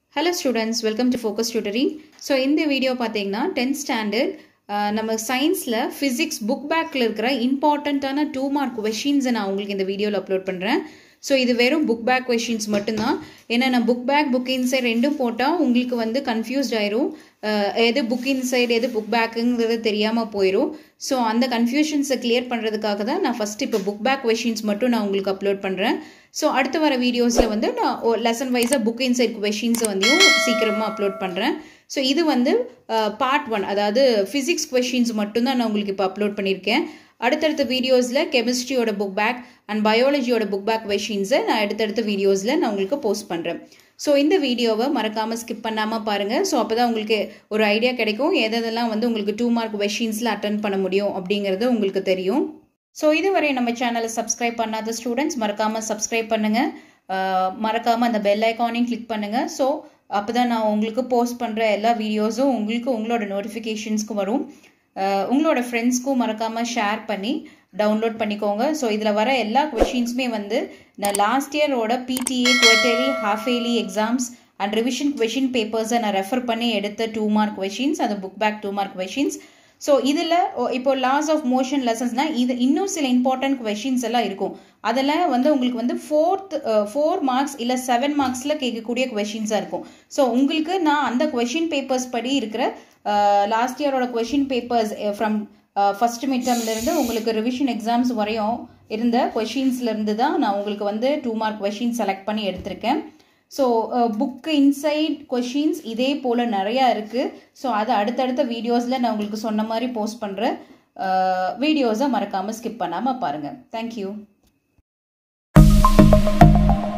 hello students welcome to focus tutoring so இந்த video பார்த்தீங்கன்னா tenth standard நம்ம சயின்ஸில் ஃபிசிக்ஸ் புக் பேக்கில் இருக்கிற இம்பார்ட்டண்ட்டான டூ மார்க் கொஷின்ஸை நான் உங்களுக்கு இந்த வீடியோவில் அப்லோட் பண்ணுறேன் ஸோ இது வெறும் புக் பேக் கொஷின்ஸ் மட்டும்தான் ஏன்னா நான் புக் பேக் புக் இன்சைட் ரெண்டும் போட்டால் உங்களுக்கு வந்து கன்ஃபியூஸ்ட் ஆயிரும் அஹ் எது புக் இன்சைட் எது புக் பேக்குங்கிறது தெரியாமல் போயிடும் ஸோ அந்த கன்ஃபியூஷன்ஸை கிளியர் பண்ணுறதுக்காக தான் நான் ஃபஸ்ட் இப்போ புக் பேக் கொஷின்ஸ் மட்டும் நான் உங்களுக்கு அப்லோட் பண்ணுறேன் ஸோ அடுத்து வர வீடியோஸில் வந்து நான் லெசன் வைஸாக புக் இன்சைட் கொஷின்ஸை வந்து சீக்கிரமாக அப்லோட் பண்ணுறேன் ஸோ இது வந்து பார்ட் ஒன் அதாவது ஃபிசிக்ஸ் கொஷின்ஸ் மட்டும்தான் நான் உங்களுக்கு இப்போ அப்லோட் பண்ணியிருக்கேன் அடுத்தடுத்த வீடியோஸில் கெமிஸ்ட்ரியோட புக் பேக் அண்ட் பயாலஜியோட புக் பேக் கொஷின்ஸை நான் அடுத்தடுத்த வீடியோஸில் நான் உங்களுக்கு போஸ்ட் பண்ணுறேன் ஸோ இந்த வீடியோவை மறக்காமல் ஸ்கிப் பண்ணாமல் பாருங்கள் ஸோ அப்போ தான் உங்களுக்கு ஒரு ஐடியா கிடைக்கும் எதெல்லாம் வந்து உங்களுக்கு டூ மார்க் கொஷின்ஸில் அட்டன் பண்ண முடியும் அப்படிங்கிறது உங்களுக்கு தெரியும் ஸோ இதுவரை நம்ம சேனலை சப்ஸ்கிரைப் பண்ணாத ஸ்டூடெண்ட்ஸ் மறக்காமல் சப்ஸ்கிரைப் பண்ணுங்கள் மறக்காமல் அந்த பெல் ஐக்கானையும் கிளிக் பண்ணுங்கள் ஸோ அப்போ தான் நான் உங்களுக்கு போஸ்ட் பண்ணுற எல்லா வீடியோஸும் உங்களுக்கு உங்களோட நோட்டிஃபிகேஷன்ஸ்க்கு வரும் உங்களோட ஃப்ரெண்ட்ஸ்க்கும் மறக்காமல் ஷேர் பண்ணி டவுன்லோட் பண்ணிக்கோங்க ஸோ இதில் வர எல்லா கொஷின்ஸுமே வந்து நான் லாஸ்ட் இயரோட PTA quarterly half yearly exams and revision question பேப்பர்ஸை நான் ரெஃபர் பண்ணி எடுத்த டூ மார்க் கொஷின்ஸ் அது book back two mark questions so இதில் இப்போ லாஸ் ஆஃப் மோஷன் லெசன்ஸ்னால் இது இன்னும் சில இம்பார்ட்டன்ட் கொஷின்ஸ் எல்லாம் இருக்கும் அதெல்லாம் வந்து உங்களுக்கு வந்து ஃபோர்த் ஃபோர் மார்க்ஸ் இல்லை செவன் மார்க்ஸில் கேட்கக்கூடிய கொஷின்ஸாக இருக்கும் ஸோ உங்களுக்கு நான் அந்த கொஷின் பேப்பர்ஸ் படி இருக்கிற லாஸ்ட் இயரோட கொஷின் பேப்பர்ஸ் ஃப்ரம் ஃபஸ்ட் மிட்டம்லேருந்து உங்களுக்கு ரிவிஷன் எக்ஸாம்ஸ் வரையும் இருந்த கொஷின்ஸ்லேருந்து தான் நான் உங்களுக்கு வந்து டூ மார்க் கொஷின் செலக்ட் பண்ணி எடுத்திருக்கேன் ஸோ புக்கு இன்சைட் கொஷின்ஸ் இதே போல் நிறையா இருக்குது ஸோ அதை அடுத்தடுத்த வீடியோஸில் நான் உங்களுக்கு சொன்ன மாதிரி போஸ்ட் பண்ணுறேன் வீடியோஸை மறக்காமல் ஸ்கிப் பண்ணாமல் பாருங்கள் தேங்க்யூ